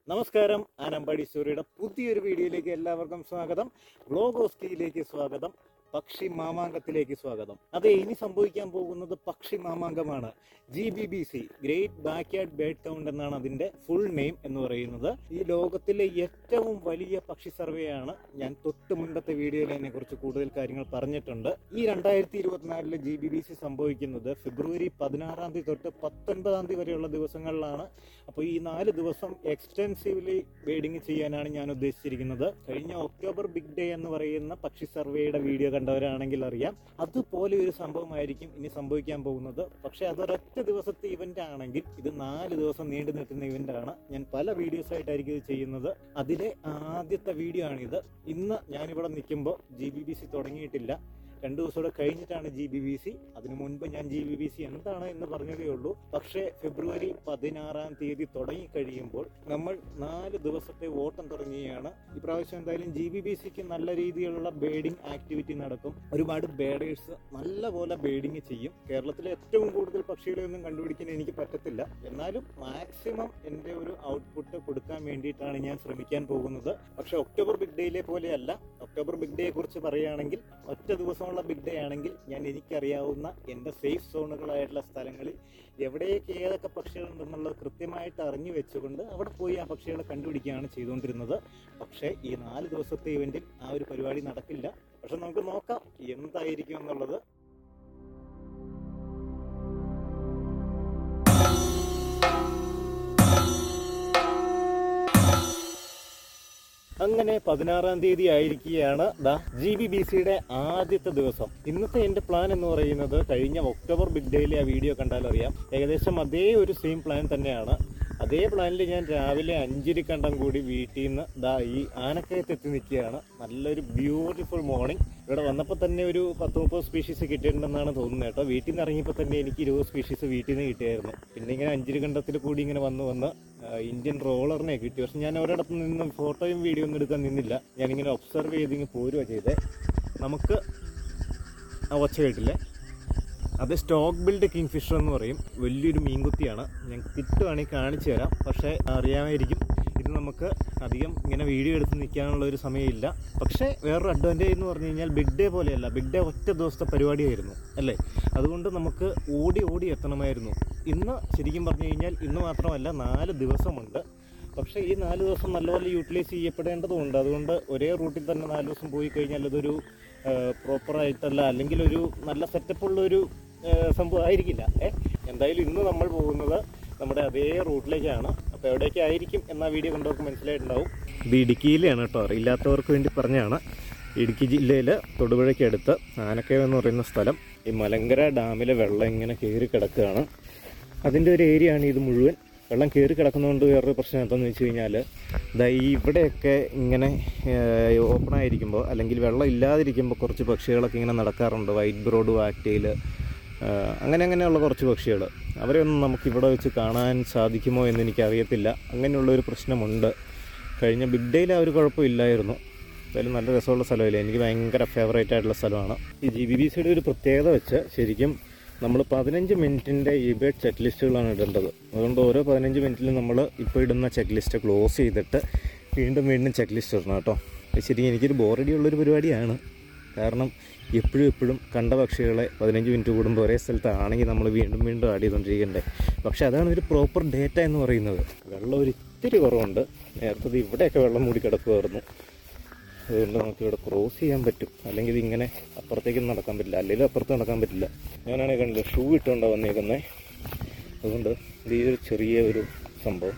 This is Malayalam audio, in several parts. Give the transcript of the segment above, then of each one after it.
നമസ്കാരം ആനമ്പാടി സ്റ്റോറിയുടെ പുതിയൊരു വീഡിയോയിലേക്ക് എല്ലാവർക്കും സ്വാഗതം ബ്ലോഗോസ്കിയിലേക്ക് സ്വാഗതം പക്ഷി മാമാങ്കത്തിലേക്ക് സ്വാഗതം അതെ ഇനി സംഭവിക്കാൻ പോകുന്നത് പക്ഷി മാമാങ്കമാണ് G B B C great backyard bird count എന്നാണ് അതിന്റെ ഫുൾ നെയിം എന്ന് പറയുന്നത് ഈ ലോകത്തിലെ ഏറ്റവും വലിയ പക്ഷി സർവേ ആണ് ഞാൻ തൊട്ട് മുൻപത്തെ വീഡിയോയിൽ അതിനെ കുറിച്ച് കൂടുതൽ കാര്യങ്ങൾ പറഞ്ഞിട്ടുണ്ട് ഈ രണ്ടായിരത്തി ഇരുപത്തിനാലില് ജി ബി ബി സി സംഭവിക്കുന്നത് ഫെബ്രുവരി പതിനാറാം തീയതി തൊട്ട് പത്തൊൻപതാം തീയതി വരെയുള്ള ദിവസങ്ങളിലാണ് അപ്പോൾ ഈ നാല് ദിവസം എക്സ്റ്റെൻസീവ്ലി ബേഡിങ് ചെയ്യാനാണ് ഞാൻ ഉദ്ദേശിച്ചിരിക്കുന്നത് കഴിഞ്ഞ ഒക്ടോബർ ബിഗ് ഡേ എന്ന് പറയുന്ന പക്ഷി സർവേയുടെ വീഡിയോ കണ്ടവരാണെങ്കിൽ അറിയാം അതുപോലെ ഒരു സംഭവമായിരിക്കും ഇനി സംഭവിക്കാൻ പോകുന്നത് പക്ഷെ അതൊരൊറ്റ ദിവസത്തെ ഇവന്റ് ആണെങ്കിൽ ഇത് നാല് ദിവസം നീണ്ടു നിൽക്കുന്ന ഇവന്റ് ആണ് ഞാൻ പല വീഡിയോസ് ആയിട്ടായിരിക്കും ഇത് ചെയ്യുന്നത് അതിലെ ആദ്യത്തെ വീഡിയോ ആണിത് ഇന്ന് ഞാനിവിടെ നിൽക്കുമ്പോൾ ജി ബി ബി സി തുടങ്ങിയിട്ടില്ല രണ്ടു ദിവസം കൂടെ കഴിഞ്ഞിട്ടാണ് ജി ബി ബി സി അതിനു മുൻപ് ഞാൻ ജി ബി ബി സി എന്താണ് എന്ന് പറഞ്ഞതേ ഉള്ളൂ പക്ഷേ ഫെബ്രുവരി പതിനാറാം തീയതി തുടങ്ങി കഴിയുമ്പോൾ നമ്മൾ നാല് ദിവസത്തെ ഓട്ടം തുടങ്ങുകയാണ് ഇപ്രാവശ്യം എന്തായാലും ജി ബി ബി സിക്ക് നല്ല രീതിയിലുള്ള ബേഡിംഗ് ആക്ടിവിറ്റി നടക്കും ഒരുപാട് ബേഡേഴ്സ് നല്ലപോലെ ബേഡിങ് ചെയ്യും കേരളത്തിലെ ഏറ്റവും കൂടുതൽ പക്ഷികളെ ഒന്നും കണ്ടുപിടിക്കാൻ എനിക്ക് പറ്റത്തില്ല എന്നാലും മാക്സിമം എൻ്റെ ഒരു ഔട്ട്പുട്ട് കൊടുക്കാൻ വേണ്ടിയിട്ടാണ് ഞാൻ ശ്രമിക്കാൻ പോകുന്നത് പക്ഷെ ഒക്ടോബർ ബിഗ് ഡേയിലെ പോലെയല്ല ഒക്ടോബർ ബിഗ് ഡേയെ കുറിച്ച് പറയുകയാണെങ്കിൽ ഒറ്റ ദിവസമുള്ള ബിഗ് ഡേ ആണെങ്കിൽ ഞാൻ എനിക്കറിയാവുന്ന എൻ്റെ സേഫ് സോണുകളായിട്ടുള്ള സ്ഥലങ്ങളിൽ എവിടെയൊക്കെ ഏതൊക്കെ പക്ഷികളുണ്ടെന്നുള്ളത് കൃത്യമായിട്ട് അറിഞ്ഞു വെച്ചുകൊണ്ട് അവിടെ പോയി ആ പക്ഷികളെ കണ്ടുപിടിക്കുകയാണ് ചെയ്തുകൊണ്ടിരുന്നത് പക്ഷേ ഈ നാല് ദിവസത്തെ ഇവന്റിൽ ആ ഒരു പരിപാടി നടക്കില്ല പക്ഷെ നമുക്ക് നോക്കാം എന്തായിരിക്കും എന്നുള്ളത് അങ്ങനെ പതിനാറാം തീയതി ആയിരിക്കുകയാണ് ദാ ജി ബി ബി സിയുടെ ആദ്യത്തെ ദിവസം ഇന്നത്തെ എന്റെ പ്ലാൻ എന്ന് പറയുന്നത് കഴിഞ്ഞ ഒക്ടോബർ ബിഗ് ഡേയിലെ ആ വീഡിയോ കണ്ടാൽ അറിയാം ഏകദേശം അതേ ഒരു സെയിം പ്ലാൻ തന്നെയാണ് അതേ പ്ലാനിൽ ഞാൻ രാവിലെ അഞ്ചിരി കണ്ടം കൂടി വീട്ടിൽ നിന്ന് ദാ ഈ ആനക്കയത്ത് എത്തി നിൽക്കുകയാണ് നല്ലൊരു ബ്യൂട്ടിഫുൾ മോർണിംഗ് ഇവിടെ വന്നപ്പോൾ തന്നെ ഒരു പത്ത് മുപ്പത് സ്പീഷീസ് കിട്ടിയിട്ടുണ്ടെന്നാണ് തോന്നുന്നത് കേട്ടോ വീട്ടിൽ നിന്ന് ഇറങ്ങിയപ്പോൾ തന്നെ എനിക്ക് ഇരുപത് സ്പീഷീസ് വീട്ടിൽ നിന്ന് കിട്ടിയായിരുന്നു പിന്നെ ഇങ്ങനെ അഞ്ചിരി കണ്ടത്തിൽ കൂടി ഇങ്ങനെ വന്ന് വന്ന് ആ, ഇന്ത്യൻ റോളറിനെ കിട്ടി പക്ഷെ ഞാൻ ഒരിടത്ത് നിന്നും ഫോട്ടോയും വീഡിയോ ഒന്നും എടുക്കാൻ നിന്നില്ല ഞാനിങ്ങനെ ഒബ്സർവ് ചെയ്ത് ഇങ്ങനെ പോരുക ചെയ്തേ നമുക്ക് ആ ഒച്ച കേട്ടില്ലേ അത് സ്റ്റോക്ക് ബിൽഡ് കിങ് ഫിഷർ എന്ന് പറയും വലിയൊരു മീൻകുത്തിയാണ് ഞാൻ കിട്ടുവാണെങ്കിൽ കാണിച്ചു തരാം പക്ഷേ അറിയാമായിരിക്കും ഇത് നമുക്ക് അധികം ഇങ്ങനെ വീഡിയോ എടുത്ത് നിൽക്കാനുള്ള ഒരു സമയമില്ല പക്ഷേ വേറൊരു അഡ്വാൻറ്റേജ് എന്ന് പറഞ്ഞു കഴിഞ്ഞാൽ ബിഗ് ഡേ പോലെയല്ല ബിഗ് ഡേ ഒറ്റ ദിവസത്തെ പരിപാടിയായിരുന്നു അല്ലേ അതുകൊണ്ട് നമുക്ക് ഓടി ഓടി എത്തണമായിരുന്നു ഇന്ന് ശരിക്കും പറഞ്ഞു കഴിഞ്ഞാൽ ഇന്ന് മാത്രമല്ല നാല് ദിവസമുണ്ട് പക്ഷേ ഈ നാല് ദിവസം നല്ലപോലെ യൂട്ടിലൈസ് ചെയ്യപ്പെടേണ്ടതുണ്ട് അതുകൊണ്ട് ഒരേ റൂട്ടിൽ തന്നെ നാല് ദിവസം പോയി കഴിഞ്ഞാൽ അതൊരു പ്രോപ്പറായിട്ടല്ല അല്ലെങ്കിൽ ഒരു നല്ല സെറ്റപ്പുള്ള ഒരു സംഭവം ആയിരിക്കില്ല ഏ എന്തായാലും ഇന്ന് നമ്മൾ പോകുന്നത് നമ്മുടെ അതേ റൂട്ടിലേക്കാണ് അപ്പോൾ എവിടേക്ക് ആയിരിക്കും എന്ന വീഡിയോ കണ്ടവർക്ക് മനസ്സിലായിട്ടുണ്ടാവും ഇത് ഇടുക്കിയിലാണ് കേട്ടോ അറിയില്ലാത്തവർക്ക് വേണ്ടി പറഞ്ഞാണ് ഇടുക്കി ജില്ലയിൽ തൊടുപുഴയ്ക്ക് അടുത്ത് ആനക്കയം എന്ന് പറയുന്ന സ്ഥലം ഈ മലങ്കര ഡാമിലെ വെള്ളം ഇങ്ങനെ കയറി കിടക്കുകയാണ് അതിൻ്റെ ഒരു ഏരിയ ആണ് ഇത് മുഴുവൻ വെള്ളം കയറി കിടക്കുന്നതുകൊണ്ട് വേറൊരു പ്രശ്നം എന്താണെന്ന് വെച്ച് കഴിഞ്ഞാൽ ദാ ഈ ഇവിടെയൊക്കെ ഇങ്ങനെ ഓപ്പൺ ആയിരിക്കുമ്പോൾ അല്ലെങ്കിൽ വെള്ളം ഇല്ലാതിരിക്കുമ്പോൾ കുറച്ച് പക്ഷികളൊക്കെ ഇങ്ങനെ നടക്കാറുണ്ട് വൈറ്റ് ബ്രോഡ് വാക്റ്റയിൽ അങ്ങനെ അങ്ങനെയുള്ള കുറച്ച് പക്ഷികൾ അവരെയൊന്നും നമുക്ക് ഇവിടെ വെച്ച് കാണാൻ സാധിക്കുമോ എന്ന് എനിക്കറിയത്തില്ല അങ്ങനെയുള്ള ഒരു പ്രശ്നമുണ്ട് കഴിഞ്ഞ ബിഗ് ഡേയിൽ ആ ഒരു കുഴപ്പമില്ലായിരുന്നു എന്തായാലും നല്ല രസമുള്ള സ്ഥലമല്ലേ എനിക്ക് ഭയങ്കര ഫേവറേറ്റ് ആയിട്ടുള്ള സ്ഥലമാണ് ഈ ജി ബി ബി സിയുടെ ഒരു പ്രത്യേകത വെച്ച് ശരിക്കും നമ്മൾ പതിനഞ്ച് മിനിറ്റിൻ്റെ ഇബേഡ് ചെക്ക് ലിസ്റ്റുകളാണ് ഇടേണ്ടത് അതുകൊണ്ട് ഓരോ പതിനഞ്ച് മിനിറ്റിലും നമ്മൾ ഇപ്പോൾ ഇടുന്ന ചെക്ക് ലിസ്റ്റ് ക്ലോസ് ചെയ്തിട്ട് വീണ്ടും വീണ്ടും ചെക്ക് ലിസ്റ്റ് ഇടണം കേട്ടോ അത് ശരിക്കും എനിക്കൊരു ബോറടി ഉള്ളൊരു പരിപാടിയാണ് കാരണം എപ്പോഴും എപ്പോഴും കണ്ട പക്ഷികളെ പതിനഞ്ച് മിനിറ്റ് കൂടുമ്പോൾ ഒരേ സ്ഥലത്താണെങ്കിൽ നമ്മൾ വീണ്ടും വീണ്ടും ആഡ് ചെയ്തുകൊണ്ടിരിക്കണ്ടേ പക്ഷേ അതാണ് ഒരു പ്രോപ്പർ ഡേറ്റ എന്ന് പറയുന്നത് വെള്ളം ഒരു ഇത്തിരി കുറവുണ്ട് നേരത്തെ ഇവിടെയൊക്കെ വെള്ളം മൂടി കിടക്കുമായിരുന്നു അതുകൊണ്ട് നമുക്ക് ഇവിടെ ക്രോസ് ചെയ്യാൻ പറ്റും അല്ലെങ്കിൽ ഇതിങ്ങനെ അപ്പുറത്തേക്കൊന്നും നടക്കാൻ പറ്റില്ല അല്ലെങ്കിൽ അപ്പുറത്ത് നടക്കാൻ പറ്റില്ല ഞാനാണെങ്കിൽ കണ്ടില്ല ഷൂ ഇട്ടുകൊണ്ടാണ് വന്നേക്കുന്നത് അതുകൊണ്ട് ഇത് ഈ ഒരു ചെറിയ ഒരു സംഭവം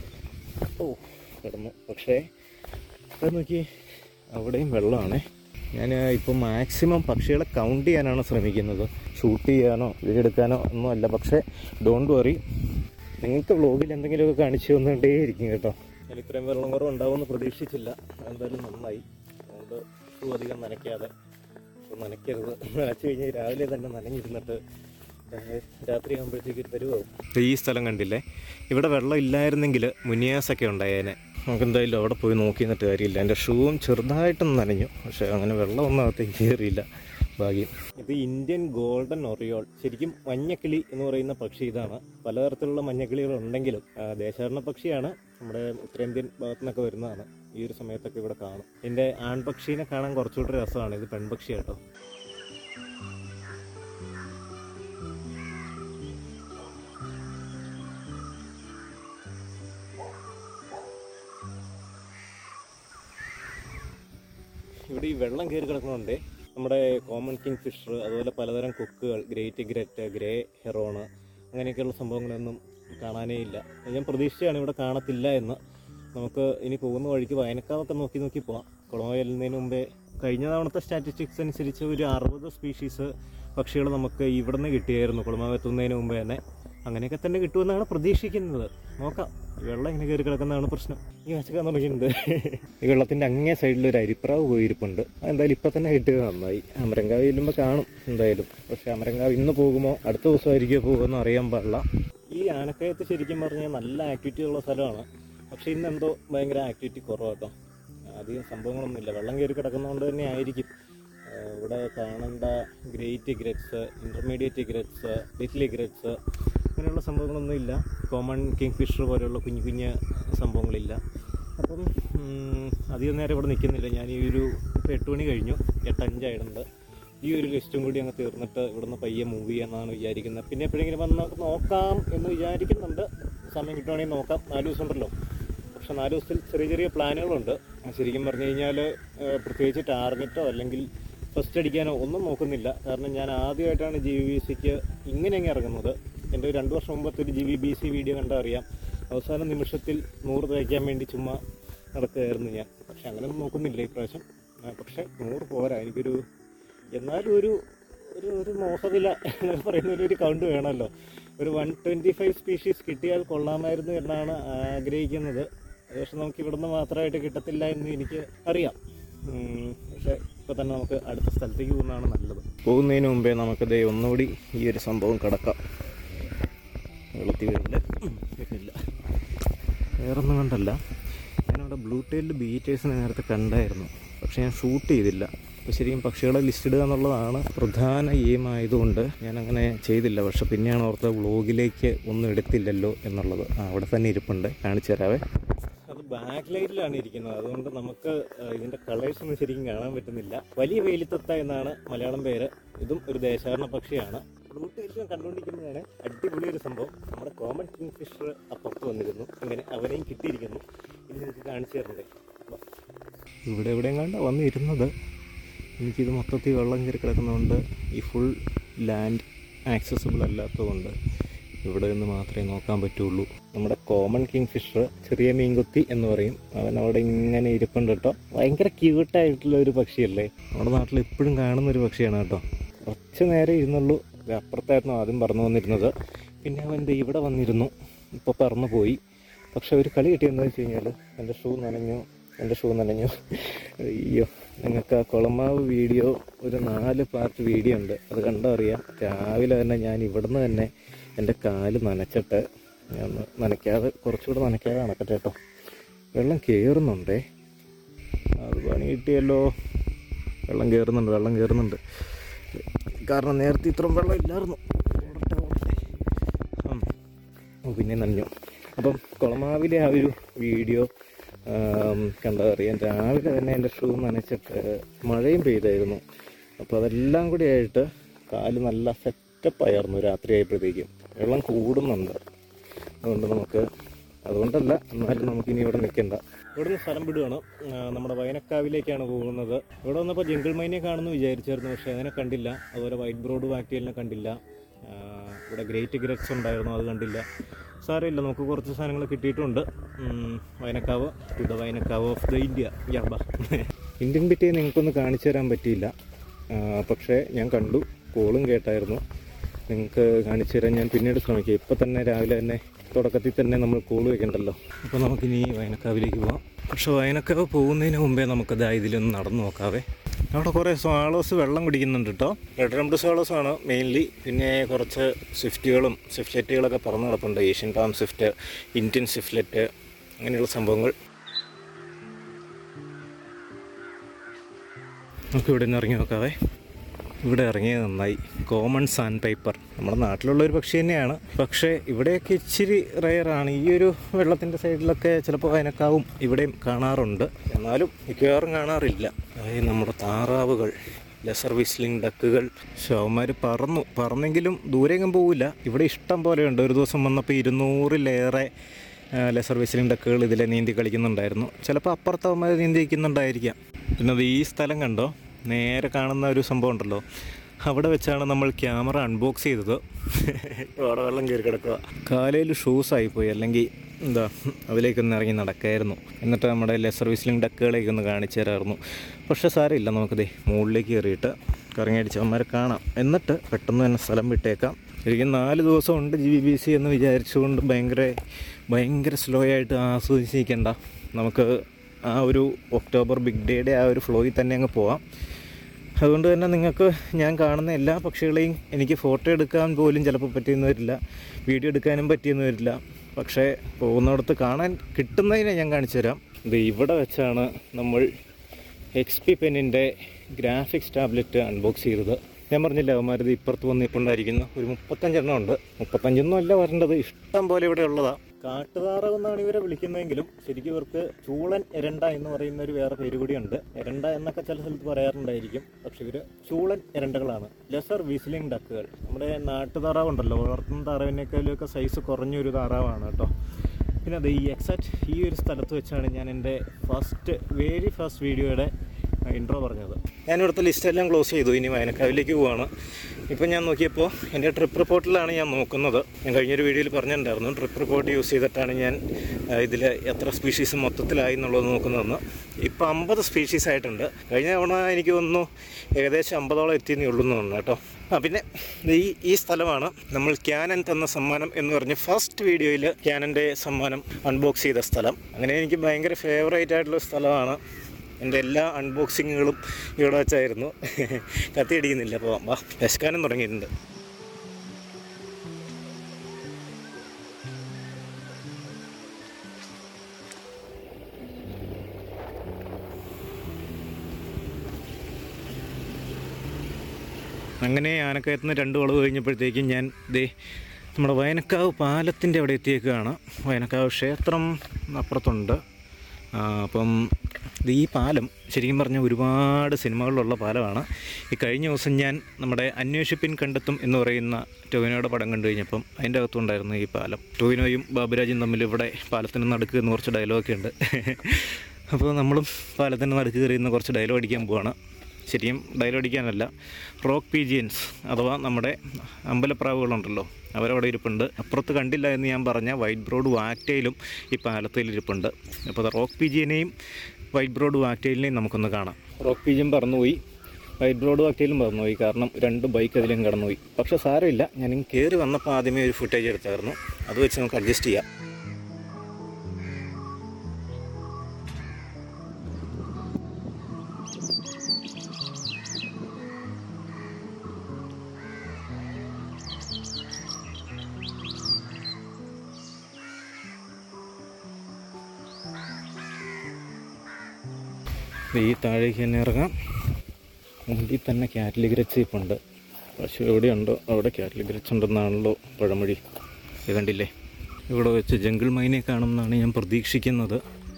ഓ കിടന്നു പക്ഷേ അത് നോക്കി അവിടെയും വെള്ളമാണ് ഞാൻ ഇപ്പോൾ മാക്സിമം പക്ഷികളെ കൗണ്ട് ചെയ്യാനാണ് ശ്രമിക്കുന്നത് ഷൂട്ട് ചെയ്യാനോ വീഡിയോ എടുക്കാനോ ഒന്നും അല്ല പക്ഷേ ഡോണ്ട് വറി നിങ്ങൾക്ക് വ്ളോഗിൽ എന്തെങ്കിലുമൊക്കെ കാണിച്ചു തന്നുകൊണ്ടേയിരിക്കും കേട്ടോ ഞാൻ ഇത്രയും വെള്ളം കുറവ് ഉണ്ടാവുമെന്ന് പ്രതീക്ഷിച്ചില്ല എന്തായാലും നന്നായി അതുകൊണ്ട് ഷൂ അധികം നനയ്ക്കാതെ ഷൂ നനയ്ക്കരുത് നനച്ചു കഴിഞ്ഞാൽ രാവിലെ തന്നെ നനഞ്ഞിരുന്നിട്ട് രാത്രി ആകുമ്പോഴത്തേക്ക് തരുവാകും ഈ സ്ഥലം കണ്ടില്ലേ ഇവിടെ വെള്ളം ഇല്ലായിരുന്നെങ്കിൽ മുനിയാസൊക്കെ ഉണ്ടായേനെ നമുക്ക് എന്തായാലും അവിടെ പോയി നോക്കി നിന്നിട്ട് കാര്യമില്ല എൻ്റെ ഷൂവും ചെറുതായിട്ടൊന്ന് നനഞ്ഞു പക്ഷേ അങ്ങനെ വെള്ളം ഒന്നും അകത്തേക്ക് കയറിയില്ല ഭാഗ്യം ഇത് ഇന്ത്യൻ ഗോൾഡൻ ഒറിയോൾ ശരിക്കും മഞ്ഞക്കിളി എന്ന് പറയുന്ന പക്ഷി ഇതാണ് പലതരത്തിലുള്ള മഞ്ഞക്കിളികൾ ഉണ്ടെങ്കിലും ആ, ദേശാടന പക്ഷിയാണ് നമ്മുടെ ഉത്തരേന്ത്യൻ ഭാഗത്തു നിന്നൊക്കെ വരുന്നതാണ് ഈ ഒരു സമയത്തൊക്കെ ഇവിടെ കാണും ഇതിൻ്റെ ആൺപക്ഷീനെ കാണാൻ കുറച്ചുകൂടി രസമാണ് ഇത് പെൺപക്ഷി കേട്ടോ ഇവിടെ ഈ വെള്ളം കയറി കിടക്കുന്നുണ്ട് നമ്മുടെ കോമൺ കിങ് ഫിഷർ അതുപോലെ പലതരം കൊക്കുകൾ ഗ്രേറ്റ് ഗ്രറ്റ് ഗ്രേ ഹെറോണ് അങ്ങനെയൊക്കെയുള്ള സംഭവങ്ങളൊന്നും കാണാനേ ഇല്ല ഞാൻ പ്രതീക്ഷിച്ചാണ് ഇവിടെ കാണത്തില്ല എന്ന് നമുക്ക് ഇനി പോകുന്ന വഴിക്ക് വയനക്കാവൊക്കെ നോക്കി നോക്കി പോവാം കുളമ ചെല്ലുന്നതിന് മുമ്പേ കഴിഞ്ഞ തവണത്തെ സ്റ്റാറ്റിസ്റ്റിക്സ് അനുസരിച്ച് ഒരു അറുപത് സ്പീഷീസ് പക്ഷികൾ നമുക്ക് ഇവിടെ നിന്ന് കിട്ടിയായിരുന്നു കുളമാവ് എത്തുന്നതിന് മുമ്പേ തന്നെ അങ്ങനെയൊക്കെ തന്നെ കിട്ടുമെന്നാണ് പ്രതീക്ഷിക്കുന്നത് നോക്കാം ഈ വെള്ളം ഇങ്ങനെ കയറി കിടക്കുന്നതാണ് പ്രശ്നം ഈ വശക്കാൻ തുടങ്ങിയിട്ടുണ്ട് ഈ വെള്ളത്തിന്റെ അങ്ങേ സൈഡിൽ ഒരു അരിപ്രാവ് പോയിരിപ്പുണ്ട് എന്തായാലും ഇപ്പൊ തന്നെ കിട്ടിയത് നന്നായി അമരങ്കാവ് ചെല്ലുമ്പോൾ കാണും എന്തായാലും പക്ഷെ അമരങ്കാവ് ഇന്ന് പോകുമോ അടുത്ത ദിവസമായിരിക്കുമോ പോകുമെന്ന് അറിയാൻ പാടില്ല ഈ ആനക്കയത്ത് ശരിക്കും പറഞ്ഞാൽ നല്ല ആക്ടിവിറ്റി ഉള്ള സ്ഥലമാണ് പക്ഷെ ഇന്ന് എന്തോ ഭയങ്കര ആക്ടിവിറ്റി കുറവാട്ടോ അധികം സംഭവങ്ങളൊന്നുമില്ല വെള്ളം കയറി കിടക്കുന്നതുകൊണ്ട് തന്നെ ആയിരിക്കും ആ, ഇവിടെ കാണേണ്ട great egrets intermediate egrets little egrets അങ്ങനെയുള്ള സംഭവങ്ങളൊന്നും ഇല്ല കോമൺ കിങ് ഫിഷർ പോലെയുള്ള കുഞ്ഞു കുഞ്ഞ് സംഭവങ്ങളില്ല അപ്പം ഉം, അധികം നേരം ഇവിടെ നിൽക്കുന്നില്ല ഞാൻ ഈ ഒരു ഇപ്പോൾ എട്ട് മണി കഴിഞ്ഞു എട്ടഞ്ചായിട്ടുണ്ട് ഈ ഒരു ലിസ്റ്റും കൂടി അങ്ങ് തീർന്നിട്ട് ഇവിടുന്ന് പയ്യെ മൂവ് ചെയ്യാമെന്നാണ് വിചാരിക്കുന്നത് പിന്നെ എപ്പോഴെങ്കിലും വന്ന് നമുക്ക് നോക്കാം എന്ന് വിചാരിക്കുന്നുണ്ട് സമയം കിട്ടുവാണെങ്കിൽ നോക്കാം നാല് ദിവസം ഉണ്ടല്ലോ പക്ഷെ നാല് ദിവസത്തിൽ ചെറിയ ചെറിയ പ്ലാനുകളുണ്ട് ശരിക്കും പറഞ്ഞു കഴിഞ്ഞാൽ പ്രത്യേകിച്ച് ടാർഗറ്റോ അല്ലെങ്കിൽ ഫസ്റ്റ് അടിക്കാനോ ഒന്നും നോക്കുന്നില്ല കാരണം ഞാൻ ആദ്യമായിട്ടാണ് ജി വി ബി സിക്ക് ഇങ്ങനെ അങ്ങ് ഇറങ്ങുന്നത് എൻ്റെ ഒരു രണ്ട് വർഷം മുമ്പത്തെ ഒരു G V B C video കണ്ടാൽ അറിയാം അവസാന നിമിഷത്തിൽ നൂറ് തയ്ക്കാൻ വേണ്ടി ചുമ്മാ നടക്കുകയായിരുന്നു ഞാൻ പക്ഷെ അങ്ങനെയൊന്നും നോക്കുന്നില്ല ഇപ്രാവശ്യം ആ, പക്ഷെ നൂറ് പോരാ എനിക്കൊരു എന്നാലും ഒരു ഒരു ഒരു മോഹവില എന്ന് പറയുന്ന ഒരു- ഒരു കൗണ്ട് വേണമല്ലോ ഒരു വൺ ട്വൻറ്റി ഫൈവ് സ്പീഷീസ് കിട്ടിയാൽ കൊള്ളാമായിരുന്നു എന്നാണ് ആഗ്രഹിക്കുന്നത് അത് പക്ഷെ നമുക്ക് ഇവിടുന്ന് മാത്രമായിട്ട് കിട്ടത്തില്ല എന്ന് എനിക്ക് അറിയാം ഉം, പക്ഷെ ഇപ്പം തന്നെ നമുക്ക് അടുത്ത സ്ഥലത്തേക്ക് പോകുന്നതാണ് നല്ലത് പോകുന്നതിന് മുമ്പേ നമുക്കത് ഒന്നുകൂടി ഈ ഒരു സംഭവം കിടക്കാം വെള്ളത്തിൽ വീടില്ല വരുന്നില്ല വേറൊന്നും കണ്ടല്ല ഞാനവിടെ ബ്ലൂ ടൈലിൽ ബീറ്റേഴ്സിനെ നേരത്തെ കണ്ടായിരുന്നു പക്ഷെ ഞാൻ ഷൂട്ട് ചെയ്തില്ല അപ്പോൾ ശരിക്കും പക്ഷികളെ ലിസ്റ്റ് ഇടുക എന്നുള്ളതാണ് പ്രധാന എയിം ആയതുകൊണ്ട് ഞാൻ അങ്ങനെ ചെയ്തില്ല പക്ഷെ പിന്നെയാണ് ഓർത്ത വ്ളോഗിലേക്ക് ഒന്നും എടുത്തില്ലല്ലോ എന്നുള്ളത് ആ അവിടെ തന്നെ ഇരിപ്പുണ്ട് കാണിച്ചു തരാവേ അത് ബാക്ക് ലൈറ്റിലാണ് ഇരിക്കുന്നത് അതുകൊണ്ട് നമുക്ക് ആ, ഇതിന്റെ കളേഴ്സ് ഒന്നും ശരിക്കും കാണാൻ പറ്റുന്നില്ല വലിയ വെയിലത്തത്ത എന്നാണ് മലയാളം പേര് ഇതും ഒരു ദേശാടന പക്ഷിയാണ് ബ്ലൂ ടൈൽസ് കണ്ടുകൊണ്ടിരിക്കുന്നതാണ് അടിപൊളി ഒരു സംഭവം നമ്മുടെ കോമൺ കിങ് ഫിഷർ അപ്പുറത്ത് വന്നിരുന്നു അങ്ങനെ അവനെയും കിട്ടിയിരിക്കുന്നു ഇത് നിങ്ങൾക്ക് കാണിച്ചു തരണ്ടേ വാ. ഇവിടെ എവിടെയും കണ്ട വന്നിരുന്നത് എനിക്കിത് മൊത്തത്തിൽ വെള്ളം കയറി കിടക്കുന്നതുകൊണ്ട് ഈ ഫുൾ ലാൻഡ് ആക്സസിബിൾ അല്ലാത്തതുകൊണ്ട് ഇവിടെ നിന്ന് മാത്രമേ നോക്കാൻ പറ്റുള്ളൂ നമ്മുടെ കോമൺ കിങ് ഫിഷർ ചെറിയ മീൻകുത്തി എന്ന് പറയും അവൻ അവിടെ ഇങ്ങനെ ഇരിപ്പുണ്ട് കേട്ടോ ഭയങ്കര ക്യൂട്ടായിട്ടുള്ള ഒരു പക്ഷിയല്ലേ നമ്മുടെ നാട്ടിൽ എപ്പോഴും കാണുന്ന ഒരു പക്ഷിയാണ് കേട്ടോ കുറച്ച് നേരം ഇരുന്നുള്ളൂ ഇത് അപ്പുറത്തായിരുന്നു ആദ്യം പറന്നു വന്നിരുന്നത് പിന്നെ അവൻ ദേ ഇവിടെ വന്നിരുന്നു ഇപ്പോൾ പറന്നു പോയി പക്ഷെ ഒരു കളി കിട്ടിയെന്ന് വെച്ച് കഴിഞ്ഞാൽ എൻ്റെ ഷൂ നനഞ്ഞു എൻ്റെ ഷൂ നനഞ്ഞു അയ്യോ നിങ്ങൾക്ക് ആ കുളമാവ് വീഡിയോ ഒരു നാല് പാർട്ട് വീഡിയോ ഉണ്ട് അത് കണ്ടോ അറിയാം രാവിലെ തന്നെ ഞാൻ ഇവിടുന്ന് തന്നെ എൻ്റെ കാല് നനച്ചിട്ട് ഞാൻ ഒന്ന് നനയ്ക്കാതെ കുറച്ചുകൂടെ നനയ്ക്കാതെ നടക്കട്ടെ കേട്ടോ വെള്ളം കയറുന്നുണ്ടേ അത് പണി കിട്ടിയല്ലോ വെള്ളം കയറുന്നുണ്ട് വെള്ളം കയറുന്നുണ്ട് കാരണം നേരത്തെ ഇത്രയും വെള്ളം ഇല്ലായിരുന്നു ഓടട്ടെ, ഓടട്ടെ. ഉം. ഓ, പിന്നെ നനഞ്ഞു അപ്പം കുളമാവിലെ ആ ഒരു വീഡിയോ കണ്ടതറിയാം രാവിലെ തന്നെ എൻ്റെ ഷൂ നനച്ചിട്ട് മഴയും പെയ്തായിരുന്നു അപ്പോൾ അതെല്ലാം കൂടി ആയിട്ട് കാല് നല്ല സെറ്റപ്പ് ആയിരുന്നു രാത്രി ആയപ്പോഴത്തേക്കും വെള്ളം കൂടുന്നുണ്ട് അതുകൊണ്ട് നമുക്ക് അതുകൊണ്ടല്ല എന്നാലും നമുക്കിനി ഇവിടെ നിൽക്കണ്ട ഇവിടെ നിന്ന് സ്ഥലം വിടുകയാണ് ആ, നമ്മുടെ വയനക്കാവിലേക്കാണ് പോകുന്നത് ഇവിടെ വന്നപ്പോൾ ജംഗിൾ മൈനെ കാണുമെന്ന് വിചാരിച്ചായിരുന്നു പക്ഷേ അതിനെ കണ്ടില്ല അതുപോലെ വൈറ്റ് ബ്രോഡ് വാക്ടിയലിനെ കണ്ടില്ല ആ, ഇവിടെ ഗ്രേറ്റ് ഗ്രറ്റ്സ് ഉണ്ടായിരുന്നു അത് കണ്ടില്ല സാരമില്ല നമുക്ക് കുറച്ച് സാധനങ്ങൾ കിട്ടിയിട്ടുണ്ട് ഉം, വയനക്കാവ് ടു ദ വയനക്കാവ് ഓഫ് ദ ഇന്ത്യ യാബ ഇന്ത്യൻ ബിറ്റിയെ നിങ്ങൾക്കൊന്ന് കാണിച്ചു തരാൻ പറ്റിയില്ല ആ, പക്ഷേ ഞാൻ കണ്ടു കോളും കേട്ടായിരുന്നു നിങ്ങൾക്ക് കാണിച്ചു തരാൻ ഞാൻ പിന്നീട് ശ്രമിക്കാം ഇപ്പം തന്നെ രാവിലെ തന്നെ തുടക്കത്തിൽ തന്നെ നമ്മൾ കോൾ വെക്കണ്ടല്ലോ അപ്പോൾ നമുക്കിനി വയനക്കാവിലേക്ക് പോവാം പക്ഷെ വയനക്കാവ് പോകുന്നതിന് മുമ്പേ നമുക്കത് ഇതിലൊന്ന് നടന്നു നോക്കാവേ അവിടെ കുറേ സ്വാളോസ് വെള്ളം കുടിക്കുന്നുണ്ട് കേട്ടോ റെഡ് റംഡ് സ്വാളോസ് ആണ് മെയിൻലി പിന്നെ കുറച്ച് സ്വിഫ്റ്റുകളും സ്വിഫ്റ്ററ്റുകളൊക്കെ പറന്ന് കിടപ്പുണ്ട് Asian palm swift Indian swiftlet അങ്ങനെയുള്ള സംഭവങ്ങൾ നമുക്ക് ഇവിടെ നിന്ന് ഇറങ്ങി നോക്കാവേ ഇവിടെ ഇറങ്ങിയത് നന്നായി കോമൺ സാൻഡ് പേപ്പർ നമ്മുടെ നാട്ടിലുള്ള ഒരു പക്ഷി തന്നെയാണ് പക്ഷേ ഇവിടെയൊക്കെ ഇച്ചിരി റെയറാണ് ഈ ഒരു വെള്ളത്തിൻ്റെ സൈഡിലൊക്കെ ചിലപ്പോൾ അതിനൊക്കാവും ഇവിടെയും കാണാറുണ്ട് എന്നാലും മിക്കവാറും കാണാറില്ല അതായത് നമ്മുടെ താറാവുകൾ ലെസർ വിസ്ലിംഗ് ഡക്കുകൾ ഷവന്മാർ പറന്നു പറന്നെങ്കിലും ദൂരെയെങ്കിലും പോവില്ല ഇവിടെ ഇഷ്ടം പോലെയുണ്ട് ഒരു ദിവസം വന്നപ്പോൾ ഇരുന്നൂറിലേറെ ലെസർ വിസ്ലിംഗ് ഡക്കുകൾ ഇതിലെ നീന്തി കളിക്കുന്നുണ്ടായിരുന്നു ചിലപ്പോൾ അപ്പുറത്ത് അവന്മാർ നീന്തി നിൽക്കുന്നുണ്ടായിരിക്കാം പിന്നെ അത് ഈ സ്ഥലം കണ്ടോ നേരെ കാണുന്ന ഒരു സംഭവം ഉണ്ടല്ലോ അവിടെ വെച്ചാണ് നമ്മൾ ക്യാമറ അൺബോക്സ് ചെയ്തത് അവിടെ വെള്ളം കയറി കിടക്കുക കാലയിൽ ഷൂസ് ആയിപ്പോയി അല്ലെങ്കിൽ എന്താ അതിലേക്കൊന്ന് ഇറങ്ങി നടക്കായിരുന്നു എന്നിട്ട് നമ്മുടെ ലെസർ വിസ്ലിംഗ് ഡക്കുകളേക്ക് ഒന്ന് കാണിച്ചു തരായിരുന്നു പക്ഷേ സാരമില്ല നമുക്കിതേ മുകളിലേക്ക് കയറിയിട്ട് കറങ്ങിയടിച്ചവന്മാരെ കാണാം എന്നിട്ട് പെട്ടെന്ന് തന്നെ സ്ഥലം വിട്ടേക്കാം ശരിക്കും നാല് ദിവസം ഉണ്ട് ജി ബി സി എന്ന് വിചാരിച്ചുകൊണ്ട് ഭയങ്കര ഭയങ്കര സ്ലോ ആയിട്ട് ആസ്വദിച്ചിരിക്കേണ്ട നമുക്ക് ആ ഒരു ഒക്ടോബർ ബിഗ് ഡേയുടെ ആ ഒരു ഫ്ലോയിൽ തന്നെ അങ്ങ് പോവാം അതുകൊണ്ട് തന്നെ നിങ്ങൾക്ക് ഞാൻ കാണുന്ന എല്ലാ പക്ഷികളെയും എനിക്ക് ഫോട്ടോ എടുക്കാൻ പോലും ചിലപ്പോൾ പറ്റിയെന്ന് വരില്ല വീഡിയോ എടുക്കാനും പറ്റിയെന്ന് വരില്ല പക്ഷേ പോകുന്നിടത്ത് കാണാൻ കിട്ടുന്നതിനെ ഞാൻ കാണിച്ചു തരാം ഇത് ഇവിടെ വെച്ചാണ് നമ്മൾ എക്സ് പി പെന്നിൻ്റെ ഗ്രാഫിക്സ് ടാബ്ലറ്റ് അൺബോക്സ് ചെയ്തത് ഞാൻ പറഞ്ഞില്ല അവന്മാരത് ഇപ്പുറത്ത് വന്ന് ഇപ്പോൾ ഉണ്ടായിരിക്കുന്ന ഒരു മുപ്പത്തഞ്ചെണ്ണം ഉണ്ട് മുപ്പത്തഞ്ചൊന്നും അല്ല വരേണ്ടത് ഇഷ്ടം പോലെ ഇവിടെ ഉള്ളതാ കാട്ടുതാറാവ് എന്നാണ് ഇവരെ വിളിക്കുന്നതെങ്കിലും ശരിക്കും ഇവർക്ക് ചൂളൻ എരണ്ട എന്ന് പറയുന്ന ഒരു വേറെ പേര് കൂടിയുണ്ട് എരണ്ട എന്നൊക്കെ ചില സ്ഥലത്ത് പറയാറുണ്ടായിരിക്കും പക്ഷെ ഇവര് ചൂളൻ എരണ്ടകളാണ് ലെസർ വിസിലിംഗ് ഡക്കുകൾ നമ്മുടെ നാട്ടുതാറാവ് ഉണ്ടല്ലോ വളർത്തുന്ന താറാവിനേക്കാളും ഒക്കെ സൈസ് കുറഞ്ഞൊരു താറാവാണ് കേട്ടോ പിന്നെ അത് ഈ എക്സാക്ട് ഈ ഒരു സ്ഥലത്ത് വെച്ചാണ് ഞാൻ എൻ്റെ ഫസ്റ്റ് വെരി ഫസ്റ്റ് വീഡിയോയുടെ ഇൻട്രോ പറഞ്ഞത് ഞാൻ ഇവിടുത്തെ ലിസ്റ്റ് എല്ലാം ക്ലോസ് ചെയ്തു ഇനി വയനക്കാവിലേക്ക് പോവാണ് ഇപ്പം ഞാൻ നോക്കിയപ്പോൾ എൻ്റെ ട്രിപ്പ് റിപ്പോർട്ടിലാണ് ഞാൻ നോക്കുന്നത് ഞാൻ കഴിഞ്ഞൊരു വീഡിയോയിൽ പറഞ്ഞിട്ടുണ്ടായിരുന്നു ട്രിപ്പ് റിപ്പോർട്ട് യൂസ് ചെയ്തിട്ടാണ് ഞാൻ ഇതിൽ എത്ര സ്പീഷീസ് മൊത്തത്തിലായി എന്നുള്ളത് നോക്കുന്നതെന്ന് ഇപ്പോൾ അമ്പത് സ്പീഷീസ് ആയിട്ടുണ്ട് കഴിഞ്ഞ തവണ എനിക്ക് തോന്നുന്നു ഏകദേശം അമ്പതോളം എത്തിയെന്നേ ഉള്ളൂ എന്ന് തോന്നുന്നു കേട്ടോ ആ പിന്നെ ഈ ഈ സ്ഥലമാണ് നമ്മൾ ക്യാനൻ തന്ന സമ്മാനം എന്ന് പറഞ്ഞ് ഫസ്റ്റ് വീഡിയോയിൽ ക്യാനൻ്റെ സമ്മാനം അൺബോക്സ് ചെയ്ത സ്ഥലം അങ്ങനെ എനിക്ക് ഭയങ്കര ഫേവറേറ്റ് ആയിട്ടുള്ള സ്ഥലമാണ് എൻ്റെ എല്ലാ അൺബോക്സിങ്ങുകളും ഇവിടെ വെച്ചായിരുന്നു കത്തിയടിക്കുന്നില്ല അപ്പോൾ വാ വിശക്കാനും തുടങ്ങിയിട്ടുണ്ട് അങ്ങനെ ആനക്കയത്ത് നിന്ന് രണ്ട് വളവ് കഴിഞ്ഞപ്പോഴത്തേക്കും ഞാൻ ദേ നമ്മുടെ വയനക്കാവ് പാലത്തിൻ്റെ അവിടെ എത്തിയേക്കുകയാണ് വയനക്കാവ് ക്ഷേത്രം അപ്പുറത്തുണ്ട് ആ, അപ്പം ഇത് ഈ പാലം ശരിക്കും പറഞ്ഞാൽ ഒരുപാട് സിനിമകളിലുള്ള പാലമാണ് ഈ കഴിഞ്ഞ ദിവസം ഞാൻ നമ്മുടെ അന്വേഷിപ്പിൻ കണ്ടെത്തും എന്ന് പറയുന്ന ടോവിനോയുടെ പടം കണ്ടു കഴിഞ്ഞപ്പം അതിൻ്റെ അകത്തുണ്ടായിരുന്നു ഈ പാലം ടോവിനോയും ബാബുരാജും തമ്മിൽ ഇവിടെ പാലത്തിന് നടുക്ക് എന്ന് കുറച്ച് ഡയലോഗൊക്കെ ഉണ്ട് അപ്പോൾ നമ്മളും പാലത്തിൻ്റെ നടുക്ക് കയറിയുന്ന കുറച്ച് ഡയലോഗ് അടിക്കാൻ പോവാണ് ശരിക്കും ഡയലോഗ് അടിക്കാനല്ല റോക്ക് പീജിയൻസ് അഥവാ നമ്മുടെ അമ്പലപ്രാവുകളുണ്ടല്ലോ അവരവിടെ ഇരിപ്പുണ്ട് അപ്പുറത്ത് കണ്ടില്ല എന്ന് ഞാൻ പറഞ്ഞ വൈറ്റ് ബ്രോഡ് വാക്റ്റയിലും ഈ പാലത്തിൽ ഇരിപ്പുണ്ട് അപ്പോൾ റോക്ക് പീജിയനെയും വൈറ്റ് ബ്രോഡ് വാക്റ്റയിലിനെയും നമുക്കൊന്ന് കാണാം റോക്ക് പീജിയൻ പറന്നുപോയി വൈറ്റ് ബ്രോഡ് വാക്റ്റയിലും പറന്നുപോയി കാരണം രണ്ട് ബൈക്ക് അതിലും കടന്നുപോയി പക്ഷേ സാരമില്ല ഞാൻ കയറി വന്നപ്പോൾ ആദ്യമേ ഒരു ഫുട്ടേജ് എടുത്തായിരുന്നു അത് വെച്ച് നമുക്ക് അഡ്ജസ്റ്റ് ചെയ്യാം ഈ താഴേക്ക് തന്നെ ഇറങ്ങാം മുമ്പിൽ തന്നെ കാറ്റലിഗ്രച്ച് ഇപ്പുണ്ട് പശു എവിടെയുണ്ടോ അവിടെ കാറ്റലിഗ്രച്ച് ഉണ്ടെന്നാണല്ലോ പഴമൊഴി ഇത് കണ്ടില്ലേ ഇവിടെ വെച്ച് ജംഗിൾ മൈനെ കാണുമെന്നാണ് ഞാൻ പ്രതീക്ഷിക്കുന്നത്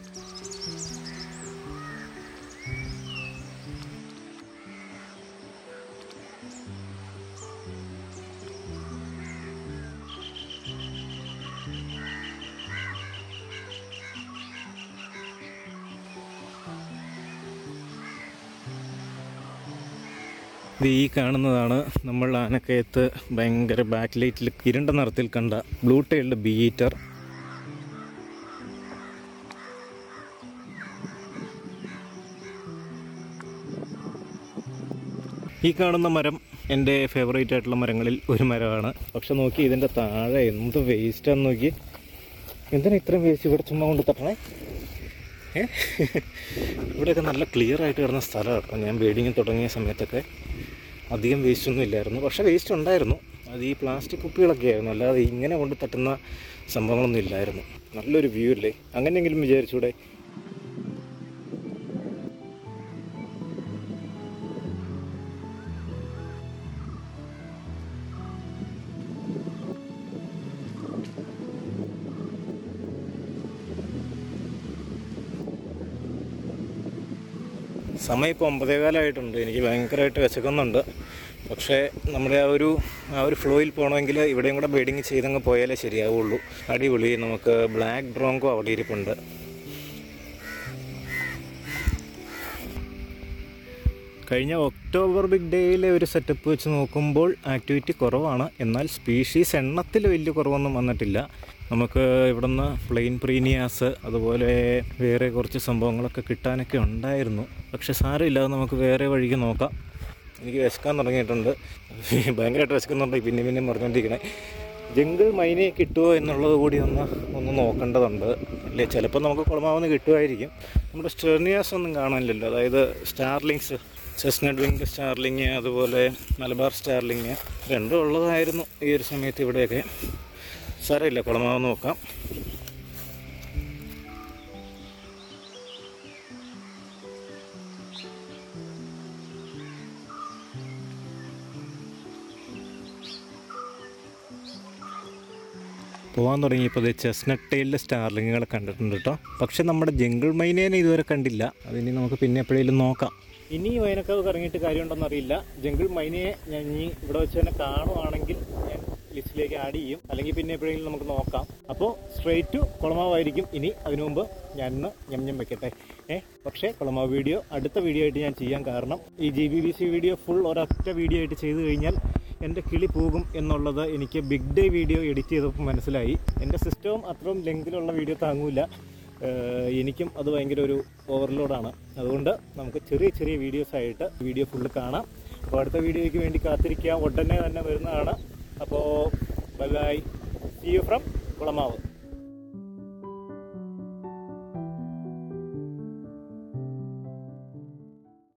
ഇത് ഈ കാണുന്നതാണ് നമ്മൾ ആനക്കയത്ത് ഭയങ്കര ബാക്ക് ലൈറ്റിൽ ഇരുണ്ട നിറത്തിൽ കണ്ട ബ്ലൂ ടൈൽഡ് ബീറ്റർ ഈ കാണുന്ന മരം എൻ്റെ ഫേവറേറ്റ് ആയിട്ടുള്ള മരങ്ങളിൽ ഒരു മരമാണ് പക്ഷെ നോക്കി ഇതിൻ്റെ താഴെ എന്ത് വേസ്റ്റാന്ന് നോക്കി എന്തിനാ ഇത്രയും വേസ്റ്റ് ഇവിടെ ചുമ്മാ കൊണ്ട് തട്ടണേ ഏ ഇവിടെയൊക്കെ നല്ല ക്ലിയർ ആയിട്ട് കിടന്ന സ്ഥലമാണ് കേട്ടോ ഞാൻ ബിൽഡിങ് തുടങ്ങിയ സമയത്തൊക്കെ അധികം വേസ്റ്റ് ഒന്നും ഇല്ലായിരുന്നു പക്ഷേ വേസ്റ്റ് ഉണ്ടായിരുന്നു അത് ഈ പ്ലാസ്റ്റിക് കുപ്പികളൊക്കെ ആയിരുന്നു അല്ലാതെ ഇങ്ങനെ കൊണ്ട് തട്ടുന്ന സംഭവങ്ങളൊന്നും ഇല്ലായിരുന്നു നല്ലൊരു വ്യൂ അല്ലേ അങ്ങനെയെങ്കിലും വിചാരിച്ചൂടെ സമയം ഇപ്പോൾ ഒമ്പതേകാലമായിട്ടുണ്ട് എനിക്ക് ഭയങ്കരമായിട്ട് വിശക്കുന്നുണ്ട് പക്ഷേ നമ്മുടെ ആ ഒരു ആ ഒരു ഫ്ലോയിൽ പോകണമെങ്കിൽ ഇവിടെയും കൂടെ ബീഡിങ് ചെയ്തങ്ങ് പോയാലേ ശരിയാവുള്ളൂ അടിപൊളി നമുക്ക് ബ്ലാക്ക് ഡ്രോങ്കോ അവിടെ ഇരിപ്പുണ്ട് കഴിഞ്ഞ ഒക്ടോബർ ബിഗ് ഡേയിലെ ഒരു സെറ്റപ്പ് വെച്ച് നോക്കുമ്പോൾ ആക്ടിവിറ്റി കുറവാണ് എന്നാൽ സ്പീഷീസ് എണ്ണത്തിൽ വലിയ കുറവൊന്നും വന്നിട്ടില്ല നമുക്ക് ഇവിടുന്ന് പ്ലെയിൻ പ്രീനിയാസ് അതുപോലെ വേറെ കുറച്ച് സംഭവങ്ങളൊക്കെ കിട്ടാനൊക്കെ ഉണ്ടായിരുന്നു പക്ഷെ സാരമില്ല അത് നമുക്ക് വേറെ വഴിക്ക് നോക്കാം എനിക്ക് വിശക്കാൻ തുടങ്ങിയിട്ടുണ്ട് ഭയങ്കരമായിട്ട് വിശക്കുന്നുണ്ട് പിന്നെ പിന്നെ പറഞ്ഞുകൊണ്ടിരിക്കണേ ജംഗിൾ മൈനയെ കിട്ടുമോ എന്നുള്ളത് കൂടി ഒന്ന് ഒന്ന് നോക്കേണ്ടതുണ്ട് അല്ലേ ചിലപ്പോൾ നമുക്ക് കുളമാവുന്ന കിട്ടുമായിരിക്കും നമ്മുടെ സ്റ്റെർണിയാസ് ഒന്നും കാണാനില്ലല്ലോ അതായത് സ്റ്റാർലിങ്സ് ചെസ്നട്ട് വിംഗ് സ്റ്റാർലിങ് അതുപോലെ മലബാർ സ്റ്റാർലിങ് രണ്ടും ഉള്ളതായിരുന്നു ഈ ഒരു സമയത്ത് ഇവിടെയൊക്കെ സാരമില്ല കുളമാവ് നോക്കാം പോകാൻ തുടങ്ങിയപ്പോൾ ചെസ്നട്ട് ടൈലിലെ സ്റ്റാർലിങ്ങുകളെ കണ്ടിട്ടുണ്ട് കേട്ടോ പക്ഷെ നമ്മുടെ ജംഗിൾ മൈനേനെ ഇതുവരെ കണ്ടില്ല അതിനി നമുക്ക് പിന്നെ എപ്പോഴേലും നോക്കാം ഇനി വയനക്കാവ് കറങ്ങിയിട്ട് കാര്യമുണ്ടെന്ന് അറിയില്ല ജംഗിൾ മൈനയെ ഞാൻ ഇനി ഇവിടെ വെച്ച് തന്നെ കാണുവാണെങ്കിൽ ഞാൻ ലിസ്റ്റിലേക്ക് ആഡ് ചെയ്യും അല്ലെങ്കിൽ പിന്നെ എപ്പോഴെങ്കിലും നമുക്ക് നോക്കാം അപ്പോൾ സ്ട്രേറ്റ് ടു കുളമാവായിരിക്കും ഇനി അതിനു മുമ്പ് ഞാൻ ഇന്ന് ഞം ഞം വെക്കട്ടെ ഏ പക്ഷേ കുളമാവ് വീഡിയോ അടുത്ത വീഡിയോ ആയിട്ട് ഞാൻ ചെയ്യാൻ കാരണം ഈ G B B C video full ഒരൊറ്റ വീഡിയോ ആയിട്ട് ചെയ്തു കഴിഞ്ഞാൽ എൻ്റെ കിളി പോകും എന്നുള്ളത് എനിക്ക് ബിഗ് ഡേ വീഡിയോ എഡിറ്റ് ചെയ്തപ്പോൾ മനസ്സിലായി എൻ്റെ സിസ്റ്റവും അത്രയും ലെങ്തിലുള്ള വീഡിയോ താങ്ങൂല ഏഹ് എനിക്കും അത് ഭയങ്കര ഒരു ഓവർലോഡാണ് അതുകൊണ്ട് നമുക്ക് ചെറിയ ചെറിയ വീഡിയോസ് ആയിട്ട് വീഡിയോ ഫുള്ള് കാണാം അപ്പോൾ അടുത്ത വീഡിയോയ്ക്ക് വേണ്ടി കാത്തിരിക്കുക ഉടനെ തന്നെ വരുന്നതാണ് അപ്പോൾ bye bye see you from Kulamavu